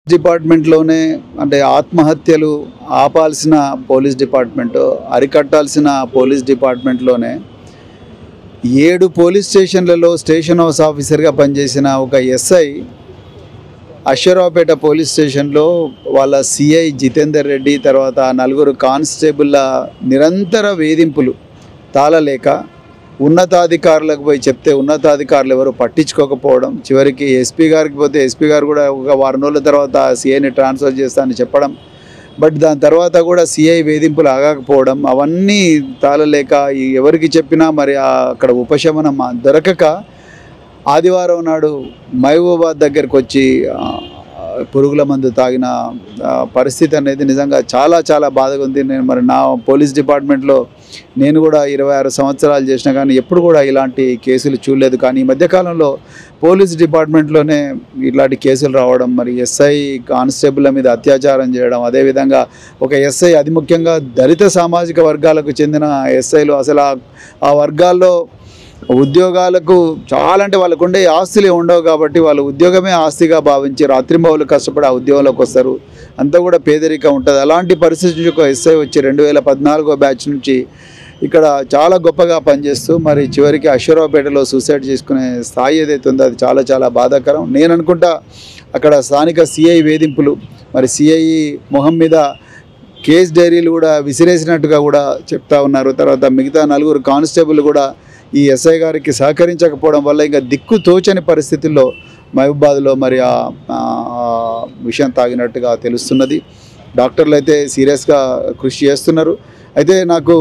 డిపార్ట్మెంట్లోనే అంటే ఆత్మహత్యలు ఆపాల్సిన పోలీస్ డిపార్ట్మెంట్ అరికట్టాల్సిన పోలీస్ డిపార్ట్మెంట్లోనే ఏడు పోలీస్ స్టేషన్లలో స్టేషన్ హౌస్ ఆఫీసర్గా పనిచేసిన ఒక ఎస్ఐ అశ్వరావుపేట పోలీస్ స్టేషన్లో వాళ్ళ సిఐ జితేందర్ రెడ్డి తర్వాత నలుగురు కానిస్టేబుల్ల నిరంతర వేధింపులు తాళలేక ఉన్నతాధికారులకు పోయి చెప్తే ఉన్నతాధికారులు ఎవరు పట్టించుకోకపోవడం చివరికి ఎస్పీ గారికి పోతే ఎస్పీ గారు కూడా ఒక వారం రోజుల తర్వాత సిఐని ట్రాన్స్ఫర్ చేస్తానని చెప్పడం బట్ దాని తర్వాత కూడా సిఐ వేధింపులు ఆగకపోవడం అవన్నీ తాళలేక ఈ ఎవరికి చెప్పినా మరి ఆ అక్కడ ఉపశమనం దొరకక ఆదివారం నాడు మహబూబాబాద్ దగ్గరికి వచ్చి ఆ, పురుగుల మందు తాగిన ఆ, పరిస్థితి అనేది నిజంగా చాలా చాలా బాధగా ఉంది నేను మరి నా పోలీస్ డిపార్ట్మెంట్లో నేను కూడా ఇరవై ఆరు సంవత్సరాలు చేసిన కానీ ఎప్పుడు కూడా ఇలాంటి కేసులు చూడలేదు కానీ ఈ మధ్యకాలంలో పోలీస్ డిపార్ట్మెంట్లోనే ఇలాంటి కేసులు రావడం మరి ఎస్ఐ కానిస్టేబుల్ల మీద అత్యాచారం చేయడం అదేవిధంగా ఒక ఎస్ఐ అది ముఖ్యంగా దళిత సామాజిక వర్గాలకు చెందిన ఎస్ఐలు అసలు ఆ- ఆ వర్గాల్లో ఉద్యోగాలకు చాలా అంటే వాళ్ళకు ఉండే ఆస్తులే ఉండవు కాబట్టి వాళ్ళు ఉద్యోగమే ఆస్తిగా భావించి రాత్రింబవులు కష్టపడి ఆ ఉద్యోగంలోకి వస్తారు అంతా కూడా పేదరికం ఉంటుంది అలాంటి పరిస్థితి నుంచి ఒక ఎస్ఐ వచ్చి రెండు వేల పద్నాలుగో బ్యాచ్ నుంచి ఇక్కడ చాలా గొప్పగా పనిచేస్తూ మరి చివరికి అశ్వరావుపేటలో సూసైడ్ చేసుకునే స్థాయి ఏదైతే ఉందో అది చాలా చాలా బాధాకరం నేను అనుకుంటా అక్కడ స్థానిక సిఐ వేధింపులు మరి సిఐ మొహం మీద కేస్ డైరీలు కూడా విసిరేసినట్టుగా కూడా చెప్తా ఉన్నారు తర్వాత మిగతా నలుగురు కానిస్టేబుల్ కూడా ఈ ఎస్ఐ గారికి సహకరించకపోవడం వల్ల ఇంకా దిక్కు తోచని పరిస్థితుల్లో మహబూబాద్లో మరి ఆ ఆ విషయం తాగినట్టుగా తెలుస్తున్నది డాక్టర్లు అయితే సీరియస్గా కృషి చేస్తున్నారు అయితే నాకు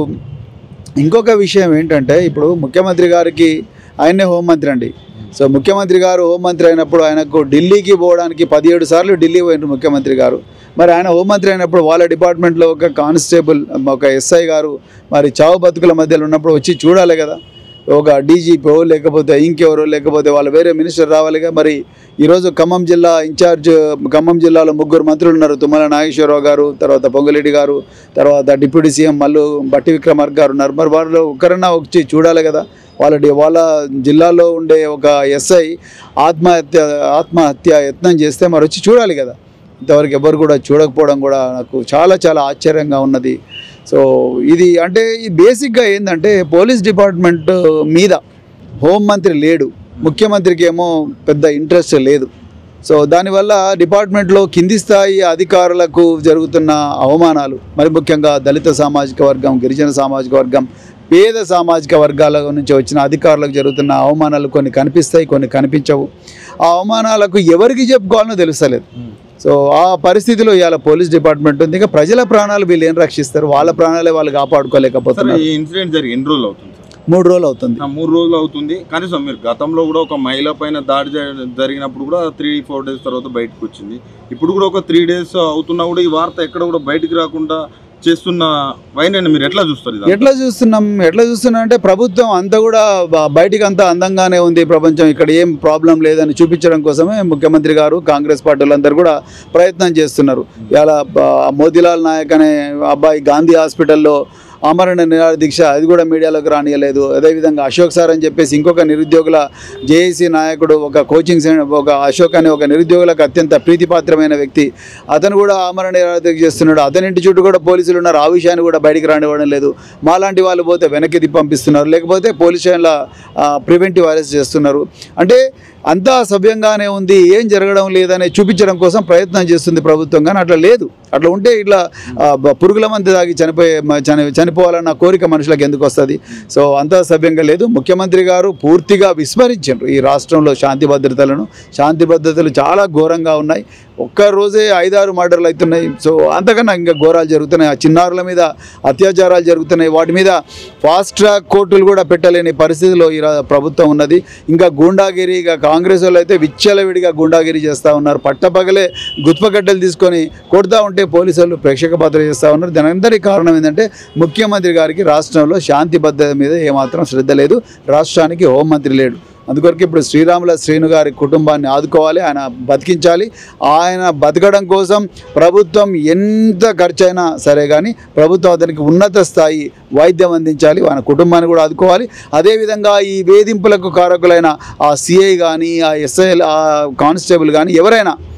ఇంకొక విషయం ఏంటంటే ఇప్పుడు ముఖ్యమంత్రి గారికి ఆయనే హోంమంత్రి అండి సో ముఖ్యమంత్రి గారు హోంమంత్రి అయినప్పుడు ఆయనకు ఢిల్లీకి పోవడానికి పదిహేడు సార్లు ఢిల్లీ పోయినారు ముఖ్యమంత్రి గారు మరి ఆయన హోంమంత్రి అయినప్పుడు వాళ్ళ డిపార్ట్మెంట్లో ఒక కానిస్టేబుల్ ఒక ఎస్ఐ గారు మరి చావు బతుకుల మధ్యలో ఉన్నప్పుడు వచ్చి చూడాలి కదా ఒక డీజీపీ లేకపోతే ఇంకెవరో లేకపోతే వాళ్ళు వేరే మినిస్టర్ రావాలిగా మరి ఈరోజు ఖమ్మం జిల్లా ఇన్ఛార్జ్ ఖమ్మం జిల్లాలో ముగ్గురు మంత్రులు ఉన్నారు తుమ్మల నాగేశ్వరరావు గారు తర్వాత పొంగులేటి గారు తర్వాత డిప్యూటీ సీఎం మల్లు బట్టి విక్రమార్క గారు ఉన్నారు మరి వాళ్ళు ఒక్కరన్నా వచ్చి చూడాలి కదా వాళ్ళ డి- వాళ్ళ జిల్లాలో ఉండే ఒక ఎస్ఐ ఆత్మహత్య ఆత్మహత్య యత్నం చేస్తే మరి వచ్చి చూడాలి కదా ఇంతవరకు ఎవరు కూడా చూడకపోవడం కూడా నాకు చాలా చాలా ఆశ్చర్యంగా ఉన్నది సో ఇది అంటే ఈ బేసిక్గా ఏంటంటే పోలీస్ డిపార్ట్మెంట్ మీద హోంమంత్రి లేడు ముఖ్యమంత్రికి ఏమో పెద్ద ఇంట్రెస్ట్ లేదు సో దానివల్ల డిపార్ట్మెంట్లో కింది స్థాయి అధికారులకు జరుగుతున్న అవమానాలు మరి ముఖ్యంగా దళిత సామాజిక వర్గం గిరిజన సామాజిక వర్గం పేద సామాజిక వర్గాల నుంచి వచ్చిన అధికారులకు జరుగుతున్న అవమానాలు కొన్ని కనిపిస్తాయి కొన్ని కనిపించవు ఆ అవమానాలకు ఎవరికి చెప్పుకోవాలనో తెలుస్తలేదు సో ఆ పరిస్థితిలో ఇవాళ పోలీస్ డిపార్ట్మెంట్ ఉంది ఇంకా ప్రజల ప్రాణాలు వీళ్ళు ఏం రక్షిస్తారు వాళ్ళ ప్రాణాలే వాళ్ళు సార్ కాపాడుకోలేకపోతున్నారు ఈ ఇన్సిడెంట్ జరిగి ఎన్ని రోజులు అవుతుంది సార్ మూడు రోజులు అవుతుంది ఆ, మూడు రోజులు అవుతుంది కనీసం మీరు గతంలో కూడా ఒక మహిళ పైన దాడి జ- జరిగినప్పుడు కూడా త్రీ ఫోర్ డేస్ తర్వాత బయటకు వచ్చింది ఇప్పుడు కూడా ఒక త్రీ డేస్ అవుతున్నా కూడా ఈ వార్త ఎక్కడ కూడా బయటికి రాకుండా చేస్తున్న వైన్ మీరు ఎట్లా చూస్తారు ఇది ఎట్లా చూస్తున్నాం ఎట్లా చూస్తున్నాం అంటే ప్రభుత్వం అంతా కూడా బ- బయటికి అంతా అందంగానే ఉంది ప్రపంచం ఇక్కడ ఏం ప్రాబ్లం లేదని చూపించడం కోసమే ముఖ్యమంత్రి గారు కాంగ్రెస్ పార్టీలందరూ కూడా ప్రయత్నం చేస్తున్నారు ఇలా మోతిలాల్ నాయక్ అనే అబ్బాయి గాంధీ హాస్పిటల్లో ఆమరణ నిరాహార దీక్ష అది కూడా మీడియాలోకి రానియలేదు అదేవిధంగా అశోక్ సార్ అని చెప్పేసి ఇంకొక నిరుద్యోగుల జేఏసీ నాయకుడు ఒక కోచింగ్ సెంటర్ ఒక అశోక్ అనే ఒక నిరుద్యోగులకు అత్యంత ప్రీతిపాత్రమైన వ్యక్తి అతను కూడా ఆమరణ నిరాహార దీక్ష చేస్తున్నాడు అతని ఇంటి చుట్టూ కూడా పోలీసులు ఉన్నారు ఆ విషయాన్ని కూడా బయటికి రానివ్వడం లేదు మాలాంటి వాళ్ళు పోతే వెనక్కి తిప్పి పంపిస్తున్నారు లేకపోతే పోలీస్ స్టేషన్ల ప్రివెంటివ్ అరెస్ట్ చేస్తున్నారు అంటే అంతా సవ్యంగానే ఉంది ఏం జరగడం లేదని చూపించడం కోసం ప్రయత్నం చేస్తుంది ప్రభుత్వం కానీ అట్లా లేదు అట్లా ఉంటే ఇట్లా ఆ, బ- పురుగుల మంది తాగి చనిపోయే మ- చని చనిపోవాలన్న కోరిక మనుషులకు ఎందుకు వస్తుంది సో అంతా సభ్యంగా లేదు ముఖ్యమంత్రి గారు పూర్తిగా విస్మరించారు ఈ రాష్ట్రంలో శాంతి భద్రతలను శాంతి భద్రతలు చాలా ఘోరంగా ఉన్నాయి ఒక్క రోజే ఐదారు మర్డర్లు అవుతున్నాయి సో అంతకన్నా ఇంకా ఘోరాలు జరుగుతున్నాయి ఆ చిన్నారుల మీద అత్యాచారాలు జరుగుతున్నాయి వాటి మీద ఫాస్ట్ ట్రాక్ కోర్టులు కూడా పెట్టలేని పరిస్థితిలో ఈ రా- ప్రభుత్వం ఉన్నది ఇంకా గూండాగిరి ఇక కాంగ్రెస్ వాళ్ళు అయితే విచ్చలవిడిగా గూండాగిరి చేస్తూ ఉన్నారు పట్టపగలే గుత్పగడ్డలు తీసుకొని కొడతా ఉంటే పోలీసు వాళ్ళు ప్రేక్షక పాత్ర చేస్తూ ఉన్నారు దాని అందరికీ కారణం ఏంటంటే ముఖ్యమంత్రి గారికి రాష్ట్రంలో శాంతి భద్రత మీద ఏమాత్రం శ్రద్ధ లేదు రాష్ట్రానికి హోంమంత్రి లేడు అందుకొరకు ఇప్పుడు శ్రీరాముల శ్రీను గారి కుటుంబాన్ని ఆదుకోవాలి ఆయన బతికించాలి ఆయన బతకడం కోసం ప్రభుత్వం ఎంత ఖర్చైనా సరే కానీ ప్రభుత్వం అతనికి ఉన్నత స్థాయి వైద్యం అందించాలి ఆయన కుటుంబాన్ని కూడా ఆదుకోవాలి అదేవిధంగా ఈ వేధింపులకు కారకులైన ఆ సిఐ కానీ ఆ ఎస్ఐ ఆ కానిస్టేబుల్ కానీ ఎవరైనా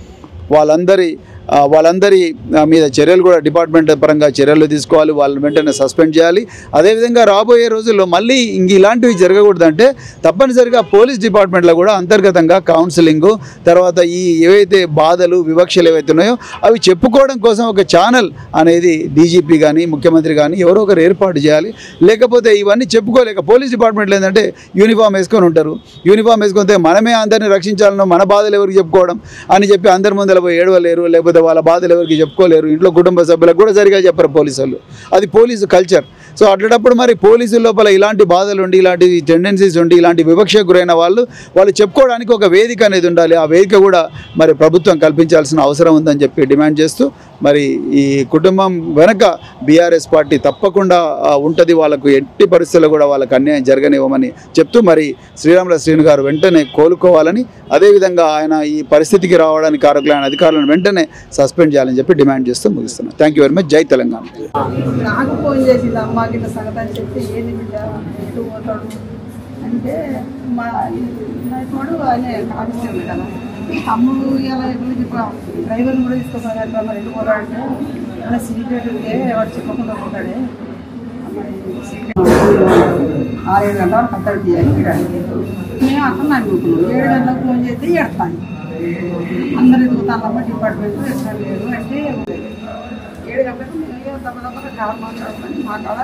వాళ్ళందరి ఆ, వాళ్ళందరి ఆ, మీద చర్యలు కూడా డిపార్ట్మెంట్ పరంగా చర్యలు తీసుకోవాలి వాళ్ళని వెంటనే సస్పెండ్ చేయాలి అదేవిధంగా రాబోయే రోజుల్లో మళ్ళీ ఇంక ఇలాంటివి జరగకూడదంటే తప్పనిసరిగా పోలీస్ డిపార్ట్మెంట్లో కూడా అంతర్గతంగా కౌన్సిలింగ్ తర్వాత ఈ ఏవైతే బాధలు వివక్షలు ఏవైతే ఉన్నాయో అవి చెప్పుకోవడం కోసం ఒక ఛానల్ అనేది డీజీపీ కానీ ముఖ్యమంత్రి కానీ ఎవరో ఒకరు ఏర్పాటు చేయాలి లేకపోతే ఇవన్నీ చెప్పుకోలేక పోలీస్ డిపార్ట్మెంట్లో ఏంటంటే యూనిఫామ్ వేసుకొని ఉంటారు యూనిఫామ్ వేసుకుంటే మనమే అందరిని రక్షించాలనో మన బాధలు ఎవరికి చెప్పుకోవడం అని చెప్పి అందరి ముందర పోయి ఏడవలేరు లేకపోతే వాళ్ళ బాధలు ఎవరికి చెప్పుకోలేరు ఇంట్లో కుటుంబ సభ్యులకు కూడా సరిగా చెప్పరు పోలీసు వాళ్ళు అది పోలీసు కల్చర్ సో అట్లాంటప్పుడు మరి పోలీసు లోపల ఇలాంటి బాధలు ఉండి ఇలాంటి టెండెన్సీస్ ఉండి ఇలాంటి వివక్షకు గురైన వాళ్ళు వాళ్ళు చెప్పుకోవడానికి ఒక వేదిక అనేది ఉండాలి ఆ వేదిక కూడా మరి ప్రభుత్వం కల్పించాల్సిన అవసరం ఉందని చెప్పి డిమాండ్ చేస్తూ మరి ఈ కుటుంబం వెనక బీఆర్ఎస్ పార్టీ తప్పకుండా ఉంటుంది వాళ్ళకు ఎట్టి పరిస్థితుల్లో కూడా వాళ్ళకి అన్యాయం జరగనివ్వమని చెప్తూ మరి శ్రీరాముల శ్రీను గారు వెంటనే కోలుకోవాలని అదేవిధంగా ఆయన ఈ పరిస్థితికి రావడానికి కారకులైన అధికారులను వెంటనే సస్పెండ్ చేయాలని చెప్పి డిమాండ్ చేస్తూ ముగిస్తున్నాను థ్యాంక్ యూ వెరీ మచ్ జై తెలంగాణ నాకు ఫోన్ చేసింది అమ్మ గిట్ల సంగతి అని చెప్తే ఏంది బిడ్డ ఎటు పోతాడు అంటే మా నైట్వాడు ఆయన కానిస్టేబుల్ కదా తమ్ముడు ఇలా ఎట్లా డ్రైవర్ కూడా తీసుకోపోయారు మరి ఎటు పోతాడంటే అలా సీక్రెట్ ఉంటే వాడు చెప్పకుండా పోతాడే మరి secret ఆరేడు గంటల వరకు కట్టడి తీయాలి మేము అక్కడ అనుకుంటున్నాం ఏడు గంటలకు ఫోన్ చేస్తే ఎడతాను అందరు ఎదుగుతానమ్మా డిపార్ట్మెంట్ ఎక్కడ లేదు అంటే ఏడు గంటలకు మేము తప్ప తప్పక కాదు మాట్లాడుకొని మా కాడ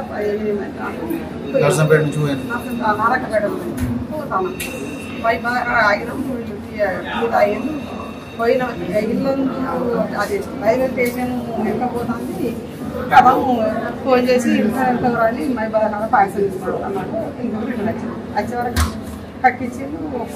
నారకపేట పోతాము పై బాగా ఆగినాం ఐదు పోయిన ఇల్లు అది రైల్వే స్టేషన్ ఎంత పోతుంది కదా ఫోన్ చేసి ఇంట్లో ఎంత రాని మై బాగా పాయసం తీసుకోవడం అన్నమాట ఇంకొకటి వచ్చే వరకు కక్కించి